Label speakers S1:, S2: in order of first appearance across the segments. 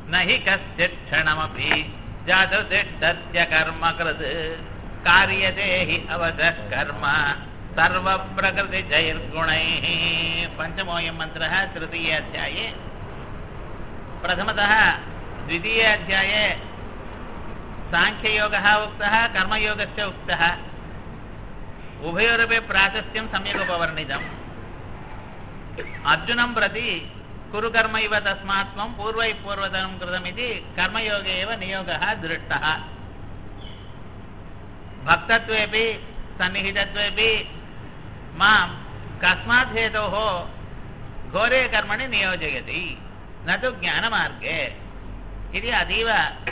S1: न हि कश्चित् क्षणमपि जातु तिष्ठत्य कर्म कृत् कार्यते हि अवशः कर्म सर्वप्रकृतिजैर्गुणैः पञ्चमोऽयं मन्त्रः तृतीयाध्याये प्रथमतः द्वितीयाध्याये साङ्ख्ययोगः उक्तः कर्मयोगस्य उक्तः उभयोरपि प्राशस्त्यं सम्यक् उपवर्णितम् अर्जुनं प्रति कुरु कर्म इव तस्मात् त्वं पूर्वैः पूर्वतनं कृतमिति कर्मयोगे एव नियोगः दृष्टः भक्तत्वेपि सन्निहितत्वेपि मां कस्मात् हेतोः घोरे कर्मणि नियोजयति न तु ज्ञानमार्गे इति अतीव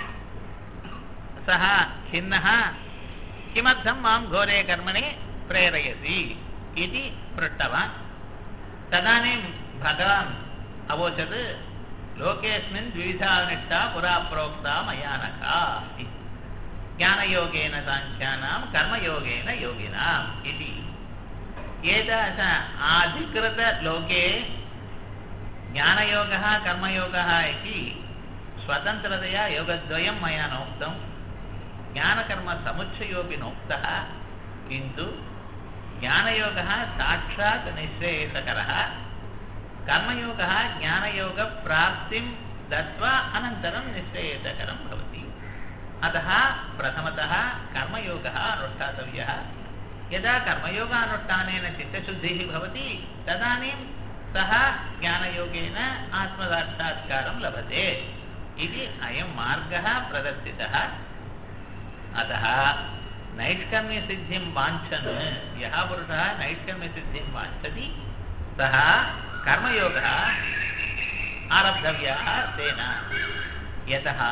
S1: सः खिन्नः किमर्थं मां घोरे कर्मणि प्रेरयसि इति पृष्टवान् तदानीं भगवान् अवोचत् लोकेऽस्मिन् द्विविधा निष्ठा पुरा प्रोक्ता मया नखा इति ज्ञानयोगेन साङ्ख्यानां कर्मयोगेन योगिनाम् इति एतादृश अधिकृतलोके ज्ञानयोगः कर्मयोगः इति स्वतन्त्रतया योगद्वयं मया नोक्तं ज्ञानकर्मसमुच्चयोपि नोक्तः किन्तु ज्ञानयोगः साक्षात् निःश्रेयसकरः कर्मयोगः ज्ञानयोगप्राप्तिं दत्वा अनन्तरं निःश्रेयसकरं भवति अतः प्रथमतः कर्मयोगः अनुष्ठातव्यः यदा कर्मयोगानुष्ठानेन चित्तशुद्धिः भवति तदानीं सः ज्ञानयोगेन आत्मसाक्षात्कारं लभते इति अयं मार्गः प्रदर्शितः अतः नैष्कर्म्यसिद्धिं वाञ्छन् यः पुरुषः नैष्कर्म्यसिद्धिं वाञ्छति सः कर्मयोगः आरब्धव्यः तेन यतः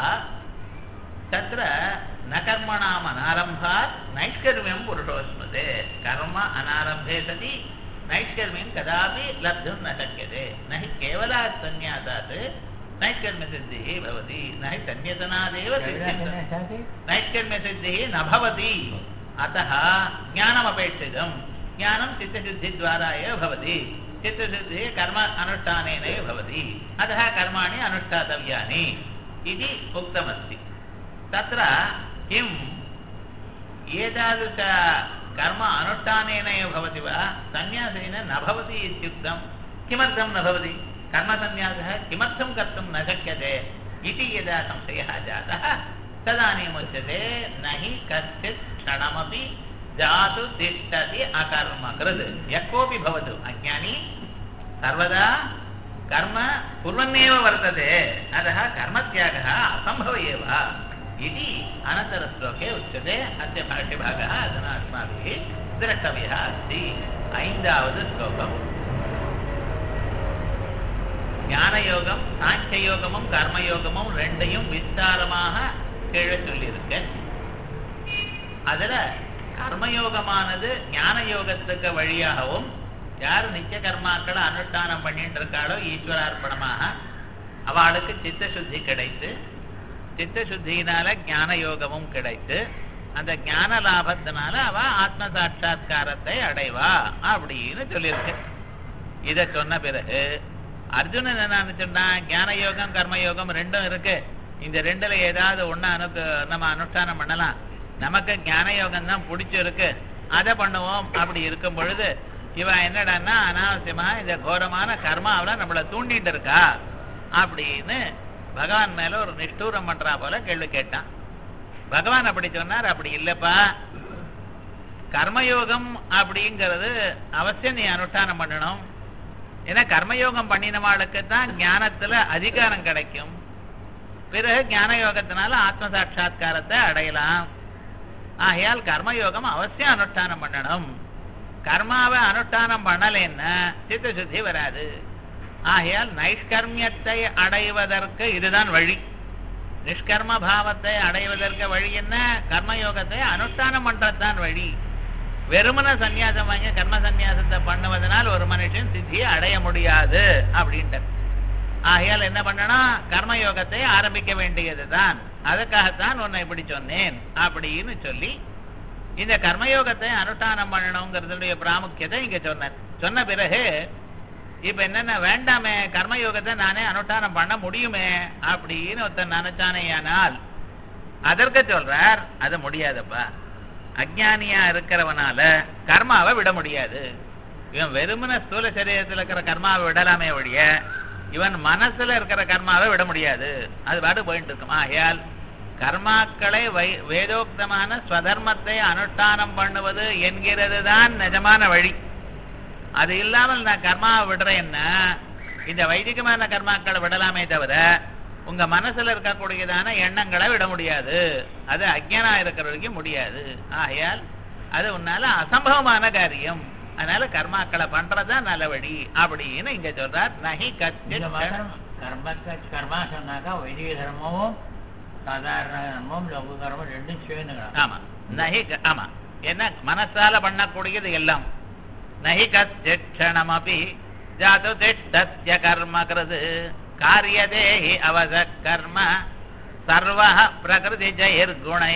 S1: तत्र न कर्मणाम् अनारम्भात् नैष्कर्म्यं पुरुषोऽस्मते कर्म अनारम्भे सति नैष्कर्म्यं कदापि लब्धुं न शक्यते न हि केवलात् सन्न्यासात् नैष्कर्म्यसिद्धिः भवति न हि सन्न्यसनादेव सिद्धिं नैष्कर्म्यसिद्धिः न भवति अतः ज्ञानमपेक्षितं ज्ञानं चित्तशुद्धिद्वारा एव भवति चित्तशुद्धिः कर्म अनुष्ठानेनैव भवति अतः कर्माणि अनुष्ठातव्यानि इति उक्तमस्ति तत्र किम् एतादृश कर्म अनुष्ठानेन एव भवति वा सन्न्यासेन न भवति इत्युक्तं किमर्थं न भवति कर्मसन्न्यासः किमर्थं कर्तुं न शक्यते इति यदा संशयः जातः तदानीमुच्यते न हि कश्चित् क्षणमपि जातु तिष्ठति अकर्मकृत् यः कोऽपि भवतु अज्ञानी सर्वदा कर्म कुर्वन्नेव वर्तते अतः कर्मत्यागः असम्भव एव इति अनन्तरश्लोके उच्यते अस्य भाष्यभागः अधुना अस्माभिः द्रष्टव्यः अस्ति ऐन्दावद् श्लोकम् ஞானயோகம் சாங்கியயோகமும் கர்மயோகமும் ரெண்டையும் விஸ்தாரமாக கீழே சொல்லியிருக்கு அதுல கர்மயோகமானது ஞான யோகத்துக்கு வழியாகவும் யார் நித்திய கர்மாக்களை அனுஷ்டானம் பண்ணிட்டு இருக்காளோ ஈஸ்வரார்ப்பணமாக அவளுக்கு சித்த சுத்தி கிடைத்து சித்த சுத்தியினால ஞான யோகமும் கிடைத்து அந்த ஞான லாபத்தினால அவ ஆத்ம சாட்சா்காரத்தை அடைவா அப்படின்னு சொல்லியிருக்கு இத சொன்ன பிறகு அர்ஜுனன் என்ன நினைச்சுட்டா ஞான யோகம் கர்மயோகம் ரெண்டும் இருக்கு இந்த ரெண்டுல ஏதாவது ஒண்ணு அனுக்கு நம்ம அனுஷ்டானம் பண்ணலாம் நமக்கு ஞான யோகம் தான் பிடிச்சிருக்கு அதை பண்ணுவோம் அப்படி இருக்கும் பொழுது இவன் என்னடான்னா அனாவசியமா இந்த கோரமான கர்மாவில நம்மள தூண்டிட்டு இருக்கா அப்படின்னு பகவான் மேல ஒரு நிஷ்டூரம் பண்றா போல கேள்வி கேட்டான் பகவான் அப்படி சொன்னார் அப்படி இல்லப்பா கர்மயோகம் அப்படிங்கிறது அவசியம் நீ அனுஷ்டானம் பண்ணணும் ஏன்னா கர்மயோகம் பண்ணினவாளுக்கு தான் ஞானத்துல அதிகாரம் கிடைக்கும் பிறகு ஞான யோகத்தினால ஆத்ம சாட்சா்காரத்தை அடையலாம் ஆகையால் கர்மயோகம் அவசியம் அனுஷ்டானம் பண்ணணும் கர்மாவை அனுஷ்டானம் பண்ணலைன்னா சித்த சுத்தி வராது ஆகையால் நைஷ்கர்மியத்தை அடைவதற்கு இதுதான் வழி நிஷ்கர்ம பாவத்தை அடைவதற்கு வழி என்ன கர்மயோகத்தை அனுஷ்டானம் பண்றதுதான் வழி வெறுமன சந்நியாசம் வாங்கி கர்ம சந்நியாசத்தை பண்ணுவதனால் ஒரு மனுஷன் சித்தியை அடைய முடியாது அப்படின்ட்டு ஆகையால் என்ன பண்ணணும் கர்மயோகத்தை ஆரம்பிக்க வேண்டியதுதான் அதுக்காகத்தான் உன்னை இப்படி சொன்னேன் அப்படின்னு சொல்லி இந்த கர்மயோகத்தை அனுஷ்டானம் பண்ணணுங்கிறதுடைய பிராமுக்கியத்தை இங்க சொன்னார் சொன்ன பிறகு இப்ப என்னன்னா வேண்டாமே கர்மயோகத்தை நானே அனுஷ்டானம் பண்ண முடியுமே அப்படின்னு ஒருத்தன் நினைச்சானேயானால் அதற்கு சொல்றார் அது முடியாதப்பா அஜ்ஞானியா இருக்கிறவனால கர்மாவை விட முடியாது இவன் வெறுமன ஸ்தூல சரீரத்தில் இருக்கிற கர்மாவை விடலாமே ஒழிய இவன் மனசுல இருக்கிற கர்மாவை விட முடியாது அது பாட்டு போயிட்டு இருக்கும் ஆகையால் கர்மாக்களை வை வேதோக்தமான ஸ்வதர்மத்தை அனுஷ்டானம் பண்ணுவது என்கிறது தான் நிஜமான வழி அது இல்லாமல் நான் கர்மாவை விடுறேன்னா இந்த வைதிகமான கர்மாக்களை விடலாமே தவிர உங்க மனசுல இருக்கக்கூடியதான எண்ணங்களை விட முடியாது அது அஜ்ஞனா இருக்கிறவரைக்கும் முடியாது ஆகையால் அது உன்னால அசம்பவமான காரியம் அதனால கர்மாக்களை பண்றதுதான் நல்ல வழி அப்படின்னு இங்க சொல்றார் நகி
S2: இங்க
S1: கச்சித்
S2: மாத்திரம் கர்மத்தை கர்மா சொன்னாக்கா வைதிக தர்மமும் சாதாரண தர்மம் லகு கர்மம் ரெண்டும் சேர்ந்துக்கலாம்
S1: ஆமா நகி க- ஆமா என்ன மனசால பண்ணக்கூடியது எல்லாம் நகி கஷ்டமபி ஜாது திஷ்டஸ்ய கர்ம கிருது காரியதே ஹி அவச கர்ம சர்வ பிரகிருதி ஜெயர்குணை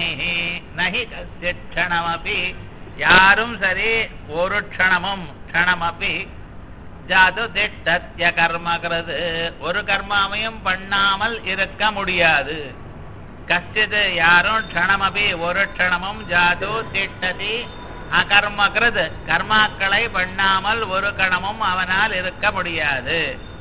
S1: நகி கஷ்டமபி யாரும் சரி ஒரு க்ஷணமும் க்ஷணமபி ஜாது திஷ்டஸ்ய கர்ம கிருது ஒரு கர்மாவையும் பண்ணாமல் இருக்க முடியாது கஷ்டித் யாரும் க்ஷணமபி ஒரு க்ஷணமும் ஜாது திட்டதி அகர்மகிருத் கர்மாக்களை பண்ணாமல் ஒரு கணமும் அவனால் இருக்க முடியாது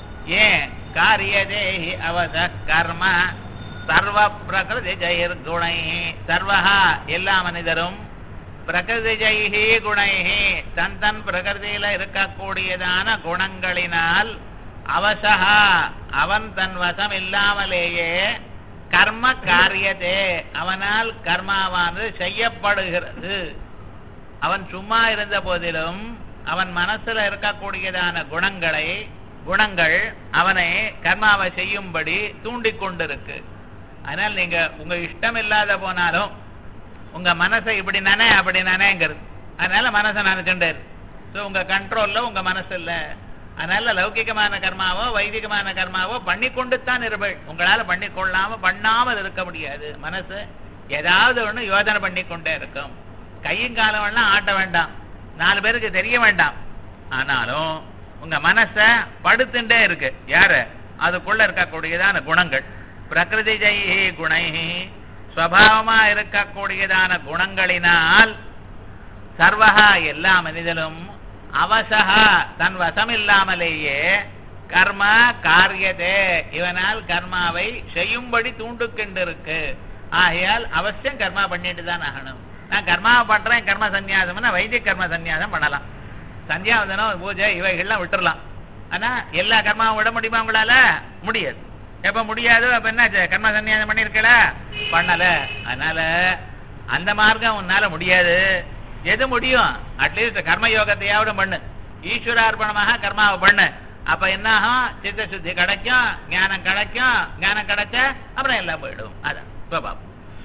S1: ஏன் காரியதேஹி அவத கர்ம சர்வ பிரகிருதி ஜெயிர் குணை சர்வஹா எல்லா மனிதரும் பிரகிருதி ஜெய்ஹி குணைஹி தன் தன் பிரகிருதியில இருக்கக்கூடியதான குணங்களினால் அவசகா அவன் தன் வசம் இல்லாமலேயே கர்ம காரியதே அவனால் கர்மாவானது செய்யப்படுகிறது அவன் சும்மா இருந்த போதிலும் அவன் மனசுல இருக்கக்கூடியதான குணங்களை குணங்கள் அவனை கர்மாவை செய்யும்படி தூண்டிக் கொண்டிருக்கு அதனால் நீங்க உங்க இஷ்டம் இல்லாத போனாலும் உங்க மனசை இப்படி நினை அப்படி நினைங்கிறது அதனால மனசை நினைச்சுட்டே ஸோ உங்க கண்ட்ரோல்ல உங்க மனசு இல்ல அதனால லௌகிகமான கர்மாவோ வைதிகமான கர்மாவோ பண்ணிக்கொண்டு தான் இருப்பள் உங்களால பண்ணிக்கொள்ளாம பண்ணாமல் இருக்க முடியாது மனசு ஏதாவது ஒண்ணு யோசனை பண்ணிக்கொண்டே இருக்கும் கையும் காலம் எல்லாம் ஆட்ட வேண்டாம் நாலு பேருக்கு தெரிய வேண்டாம் ஆனாலும் உங்க மனச படுத்துட்டே இருக்கு யாரு அதுக்குள்ள இருக்கக்கூடியதான குணங்கள் பிரகிருதி ஜெயி குணை ஸ்வபாவமா இருக்கக்கூடியதான குணங்களினால் சர்வகா எல்லா மனிதனும் அவசகா தன் வசம் இல்லாமலேயே கர்ம காரியதே இவனால் கர்மாவை செய்யும்படி தூண்டுக்கின்றிருக்கு ஆகையால் அவசியம் கர்மா பண்ணிட்டு தான் ஆகணும் நான் கர்மாவை பண்றேன் கர்ம சந்நியாசம்னா வைத்திய கர்ம சந்நியாசம் பண்ணலாம் சந்தியாவதனம் பூஜை இவைகள்லாம் விட்டுறலாம் ஆனா எல்லா கர்மாவும் விட முடியுமா உங்களால முடியாது எப்ப முடியாது அப்ப என்ன கர்ம சந்நியாசம் பண்ணிருக்கல பண்ணல அதனால அந்த மார்க்கம் உன்னால முடியாது எது முடியும் அட்லீஸ்ட் கர்ம யோகத்தையாவது பண்ணு ஈஸ்வரார்ப்பணமாக கர்மாவை பண்ணு அப்ப என்ன ஆகும் சித்த சுத்தி கிடைக்கும் ஞானம் கிடைக்கும் ஞானம் கிடைச்ச அப்புறம் எல்லாம் போயிடும் அதான் சுவாபம்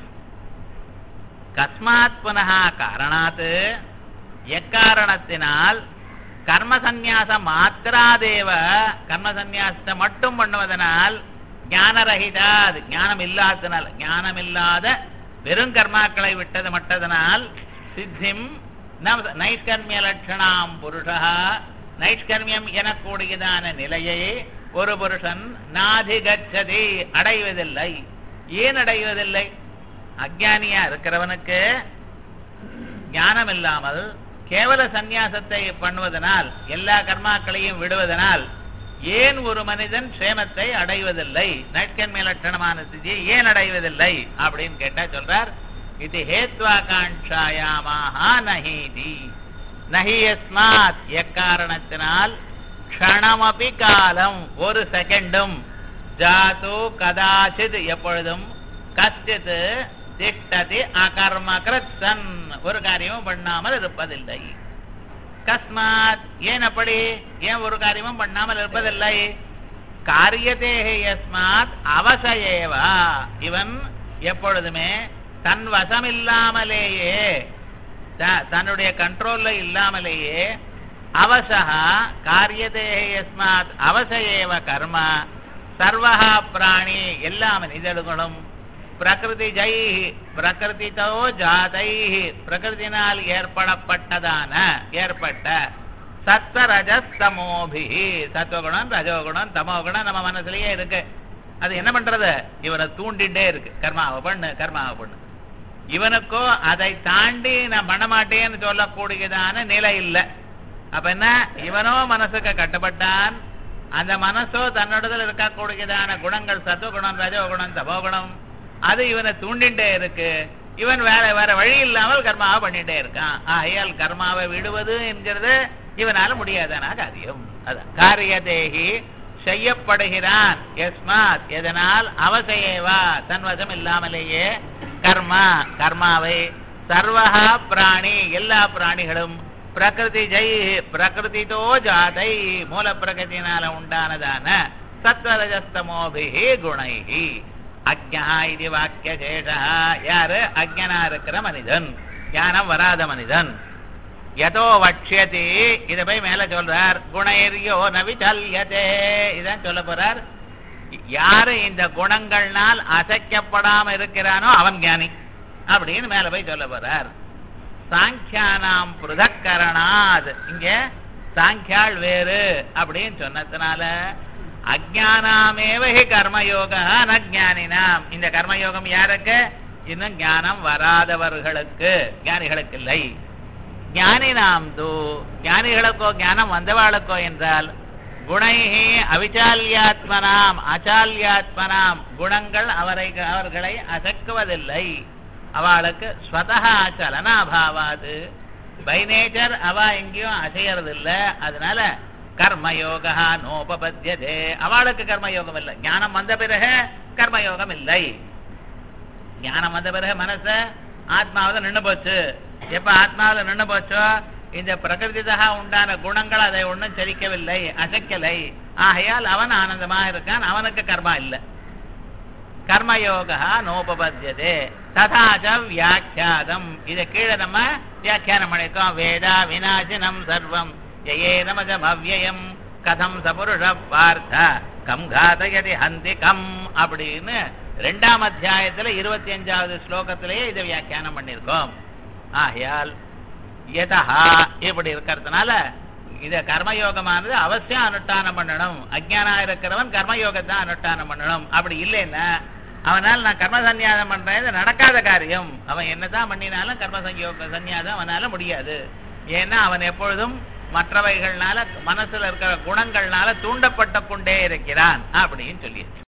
S1: கஸ்மாத் புனः காரணாத் எக்காரணத்தினால் கர்ம சந்நியாச மாத்திராதேவ கர்ம சந்நியாசத்தை மட்டும் பண்ணுவதனால் ஞானரகிதா அது ஞானம் இல்லாததனால் ஞானம் இல்லாத வெறும் கர்மாக்களை விட்டது மட்டதனால் சித்திம் ந- நைஷ்கர்மிய லட்சணாம் புருஷா நைஷ்கர்மியம் எனக்கூடியதான நிலையை ஒரு புருஷன் நாதிகச்சதி அடைவதில்லை ஏன் அடைவதில்லை அஜானியா இருக்கிறவனுக்கு ஞானம் இல்லாமல் கேவல சந்நியாசத்தை பண்ணுவதனால் எல்லா கர்மாக்களையும் விடுவதனால் ஏன் ஒரு மனிதன் சேமத்தை அடைவதில்லை நைட்கன்மை லட்சணமான ஸ்திதியை ஏன் அடைவதில்லை அப்படின்னு கேட்டா சொல்றார் இது ஹேத்வாகாங்காயாமாக நஹீதி நஹி யஸ்மாத் எக்காரணத்தினால் க்ஷணமபி காலம் ஒரு செகண்டும் ஜாது கதாச்சித் எப்பொழுதும் கஷ்டித் திஷ்டதி அகர்மகிருத் சன் ஒரு காரியமும் பண்ணாமல் இருப்பதில்லை கஸ்மாத் ஏன் அப்படி ஏன் ஒரு காரியமும் பண்ணாமல் இருப்பதில்லை காரியதேக யஸ்மாத் அவசயேவா இவன் எப்பொழுதுமே தன் வசமில்லாமலேயே த- தன்னுடைய கண்ட்ரோல்ல இல்லாமலேயே அவசகா காரியதேக யஸ்மாத் அவசயேவ கர்ம சர்வஹா பிராணி எல்லா மனிதர்களும் பிரகிருதி ஜை பிரகிருதிதோ ஜாதை பிரகிருதினால் ஏற்படப்பட்டதான ஏற்பட்ட சத்வ ரஜஸ்தமோபி சத்துவகுணம் ரஜோகுணம் தமோகுணம் நம்ம மனசுலயே இருக்கு அது என்ன பண்றது இவனை தூண்டிட்டே இருக்கு கர்மாவை பண்ணு கர்மாவை பண்ணு இவனுக்கோ அதை தாண்டி நான் பண்ண மாட்டேன்னு சொல்லக்கூடியதான நிலை இல்லை அப்ப என்ன இவனோ மனசுக்கு கட்டுப்பட்டான் அந்த மனசோ தன்னிடத்தில் இருக்கக்கூடியதான குணங்கள் சத்துவகுணம் ரஜோகுணம் தமோகுணம் அது இவனை தூண்டிட்டே இருக்கு இவன் வேற வேற வழி இல்லாமல் கர்மாவை பண்ணிட்டே இருக்கான் ஆகையால் கர்மாவை விடுவது என்கிறது இவனால முடியாதான காரியம் அதான் காரியதேகி செய்யப்படுகிறான் எஸ்மாத் எதனால் அவசையேவா தன்வசம் இல்லாமலேயே கர்மா கர்மாவை சர்வஹா பிராணி எல்லா பிராணிகளும் பிரகிருதி ஜெய் பிரகிருதிதோ ஜாதை மூல பிரகதியினால உண்டானதான சத்வரஜஸ்தமோபிஹி குணைஹி அஜ்ஞா இது வாக்கிய சேஷா யாரு அஜ்ஞனா இருக்கிற மனிதன் ஞானம் வராத மனிதன் எதோ வட்சியதி இத போய் மேல சொல்றார் குணையோ நவிச்சல்யதே இதான் சொல்ல போறார் யாரு இந்த குணங்கள்னால் அசைக்கப்படாம இருக்கிறானோ அவன் ஞானி அப்படின்னு மேல போய் சொல்ல போறார் சாங்கியானாம் புருதக்கரணாத் இங்க சாங்கியாள் வேறு அப்படின்னு சொன்னதுனால அஜானாமேவ ஹி கர்மயோக நஜானினாம் இந்த கர்மயோகம் யாருக்கு இன்னும் ஞானம் வராதவர்களுக்கு ஞானிகளுக்கு இல்லை ஞானினாம் தூ ஞானிகளுக்கோ ஞானம் வந்தவாளுக்கோ என்றால் குணைஹி அவிச்சால்யாத்மனாம் அச்சால்யாத்மனாம் குணங்கள் அவரை அவர்களை அசக்குவதில்லை அவளுக்கு ஸ்வதா சலனாபாவாது பை நேச்சர் அவ எங்கேயும் அசையறதில்ல அதனால கர்மயோகா நோபபத்தியதே அவளுக்கு கர்மயோகம் இல்லை ஞானம் வந்த பிறகு கர்மயோகம் இல்லை ஞானம் வந்த பிறகு மனச ஆத்மாவில நின்று போச்சு எப்ப ஆத்மாவில நின்று போச்சோ இந்த பிரகிருதிதா உண்டான குணங்கள் அதை ஒன்றும் செரிக்கவில்லை அசைக்கலை ஆகையால் அவன் ஆனந்தமா இருக்கான் அவனுக்கு கர்மா இல்லை கர்மயோகா நோபபத்தியதே ததாச்ச வியாக்கியாதம் இதை கீழே நம்ம வியாக்கியானம் பண்ணிருக்கோம் வேதா விநாசினம் சர்வம் ஜயே நமஜம் அவ்வயம் கதம் சபுருஷ பார்த்த கம் காதயதி ஹந்தி கம் அப்படின்னு ரெண்டாம் அத்தியாயத்துல இருபத்தி அஞ்சாவது ஸ்லோகத்திலேயே இதை வியாக்கியானம் பண்ணியிருக்கோம் ஆகையால் எதா இப்படி இருக்கிறதுனால இத கர்மயோகமானது அவசியம் அனுஷ்டானம் பண்ணணும் அஜ்ஞானா இருக்கிறவன் கர்மயோகத்தை அனுஷ்டானம் பண்ணணும் அப்படி இல்லைன்னா அவனால் நான் கர்ம சந்நியாசம் பண்றேன் இது நடக்காத காரியம் அவன் என்னதான் பண்ணினாலும் கர்ம சந்யோக சந்நியாசம் அவனால முடியாது ஏன்னா அவன் எப்பொழுதும் மற்றவைகள்னால மனசுல இருக்கிற குணங்கள்னால தூண்டப்பட்டு கொண்டே இருக்கிறான் அப்படின்னு சொல்லி